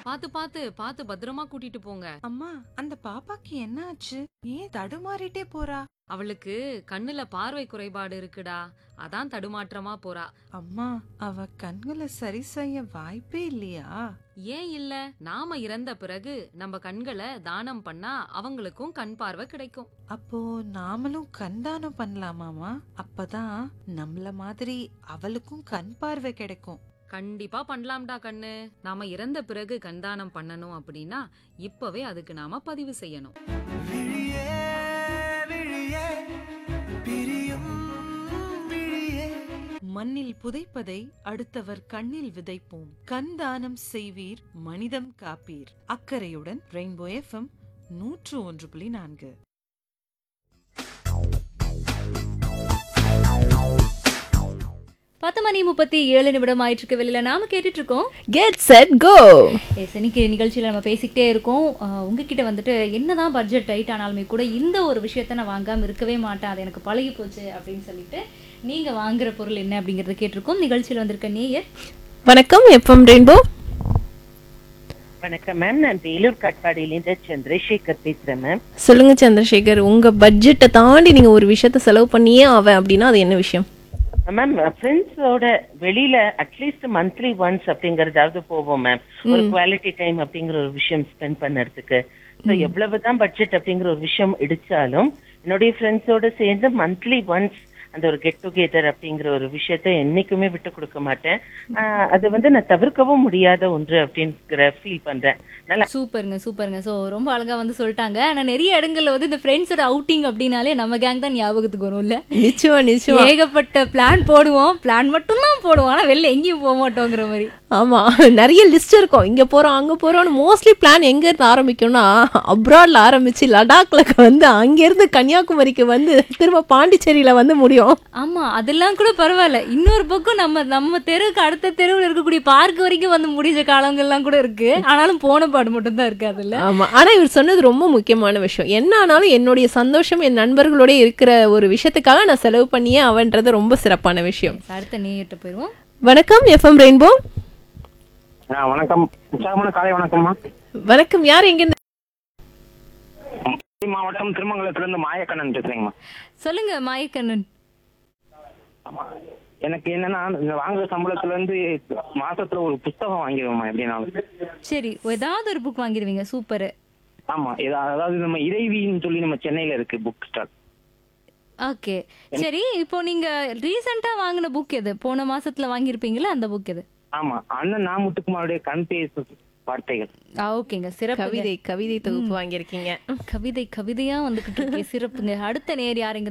பாத்து பாத்து பாத்து பத்திரமா கூட்டிட்டு போங்க அம்மா அந்த பாப்பாக்கு என்ன ஆச்சு ஏன் தடுமாறிட்டே போறா அவளுக்கு கண்ணுல பார்வை குறைபாடு இருக்குடா அதான் தடுமாற்றமா போறா அம்மா அவ கண்களை சரி செய்ய வாய்ப்பே இல்லையா ஏன் இல்ல நாம இறந்த பிறகு நம்ம கண்களை தானம் பண்ணா அவங்களுக்கும் கண் பார்வை கிடைக்கும் அப்போ நாமளும் கண் தானம் பண்ணலாமாமா அப்பதான் நம்மள மாதிரி அவளுக்கும் கண் பார்வை கிடைக்கும் கண்டிப்பா பண்ணலாம்டா கண்ணு நாம இறந்த பிறகு கண்தானம் பண்ணணும் அப்படின்னா இப்பவே அதுக்கு நாம பதிவு செய்யணும் விழியே விழியே பிரியும் விழியே மண்ணில் புதைப்பதை அடுத்தவர் கண்ணில் விதைப்போம் கண் தானம் செய்வீர் மனிதம் காப்பீர் அக்கறையுடன் ரெயின்போ எஃப்எம் நூற்று ஒன்று புள்ளி நான்கு பத்து மணி முப்பத்தி ஏழு நிமிடம் ஆயிட்டு இருக்கு வெளியில நாம கேட்டுட்டு இருக்கோம் கெட் செட் கோ எஸ், இன்னைக்கு நிகழ்ச்சியில் நம்ம பேசிக்கிட்டே இருக்கோம் அஹ், உங்ககிட்ட வந்துட்டு என்னதான் பட்ஜெட் டைட் ஆனாலுமே கூட இந்த ஒரு விஷயத்த நான் வாங்காம இருக்கவே மாட்டேன் அது எனக்கு பழகி போச்சு அப்படின்னு சொல்லிட்டு நீங்க வாங்குற பொருள் என்ன அப்படிங்கறத கேட்டிருக்கோம் நிகழ்ச்சியில் வந்திருக்க நேயர் வணக்கம் எஃப்எம் ரெயின்போ வணக்கம் மேம் நான் வேலூர் காட்பாடியிலேருந்து சந்திரசேகர் பேசுறேன் மேம் சொல்லுங்க சந்திரசேகர் உங்க பட்ஜெட்டை தாண்டி நீங்க ஒரு விஷயத்த செலவு பண்ணியே ஆவேன் அப்படின்னா அது என்ன விஷயம் மேம் ஃப்ரெண்ட்ஸோட வெளியில அட்லீஸ்ட் மந்த்லி ஒன்ஸ் அப்படிங்கறதாவது போவோம் மேம் ஒரு குவாலிட்டி டைம் அப்படிங்கிற ஒரு விஷயம் ஸ்பெண்ட் பண்ணறதுக்கு ஸோ எவ்வளவுதான் பட்ஜெட் அப்படிங்கிற ஒரு விஷயம் இடிச்சாலும் என்னுடைய ஃப்ரெண்ட்ஸோட சேர்ந்து மந்த்லி ஒன்ஸ் அந்த ஒரு கெட் டுகெதர் அப்படிங்கிற ஒரு விஷயத்த என்னைக்குமே விட்டு கொடுக்க மாட்டேன் ஆஹ் அது வந்து நான் தவிர்க்கவும் முடியாத ஒன்று அப்படிங்கிற ஃபீல் பண்றேன் நல்லா சூப்பருங்க சூப்பருங்க ஸோ ரொம்ப அழகா வந்து சொல்லிட்டாங்க ஆனா நிறைய இடங்கள்ல வந்து இந்த ஃப்ரெண்ட்ஸோட அவுட்டிங் அப்படின்னாலே நம்ம கேங் தான் ஞாபகத்துக்கு வரும்ல நிச்சயமா நிச்சயமா ஏகப்பட்ட பிளான் போடுவோம் பிளான் மட்டும்தான் போடுவோம் ஆனா வெளில எங்கேயும் போக மாட்டோங்கிற மாதிரி ஆமா நிறைய லிஸ்ட் இருக்கும் இங்க போறோம் அங்க போறோம்னு மோஸ்ட்லி பிளான் எங்க இருந்து ஆரம்பிக்கும்னா அப்ராட்ல ஆரம்பிச்சு லடாக்ல வந்து அங்க இருந்து கன்னியாகுமரிக்கு வந்து திரும்ப பாண்டிச்சேரியில வந்து முடியும் ஆமா அதெல்லாம் கூட பரவாயில்ல இன்னொரு பக்கம் நம்ம நம்ம தெருவுக்கு அடுத்த தெருவில் இருக்கக்கூடிய பார்க் வரைக்கும் வந்து முடிஞ்ச காலங்கள்லாம் கூட இருக்கு ஆனாலும் போன பாடு மட்டும் தான் இருக்கு அதுல ஆமா ஆனா இவர் சொன்னது ரொம்ப முக்கியமான விஷயம் என்ன ஆனாலும் என்னுடைய சந்தோஷம் என் நண்பர்களோட இருக்கிற ஒரு விஷயத்துக்காக நான் செலவு பண்ணியே அவன்றது ரொம்ப சிறப்பான விஷயம் அடுத்த நேயிட்ட போயிருவோம் வணக்கம் எஃப்எம் ரெயின்போ ஆ வணக்கம் உற்சாகமான காலை வணக்கம்மா வணக்கம் யார் எங்க இருந்து மதுரை மாவட்டம் திருமங்கலத்திலிருந்து மாயக்கண்ணன் பேசுறேங்கம்மா சொல்லுங்க மாயக்கண்ணன் ஆமா எனக்கு என்னன்னா இந்த வாங்குற சம்பளத்துல இருந்து மாசத்துல ஒரு புத்தகம் வாங்கிடுவோம்மா எப்படின்னாலும் சரி ஏதாவது ஒரு புக் வாங்கிடுவீங்க சூப்பர் ஆமா இது- அதாவது நம்ம இறைவின்னு சொல்லி நம்ம சென்னையில இருக்கு புக் ஸ்டால் ஓகே சரி இப்போ நீங்க ரீசெண்டா வாங்கின புக் எது போன மாசத்துல வாங்கியிருப்பீங்களா அந்த புக் எது ஆமா அண்ணன் நா முத்துக்குமாருடைய கண் பேசு வார்த்தைகள் ஆ ஓகேங்க சிறப்பு கவிதை கவிதை தொகுப்பு வாங்கியிருக்கீங்க கவிதை கவிதையா வந்துகிட்டு இருக்கே சிறப்புங்க அடுத்த நேர் யாருங்க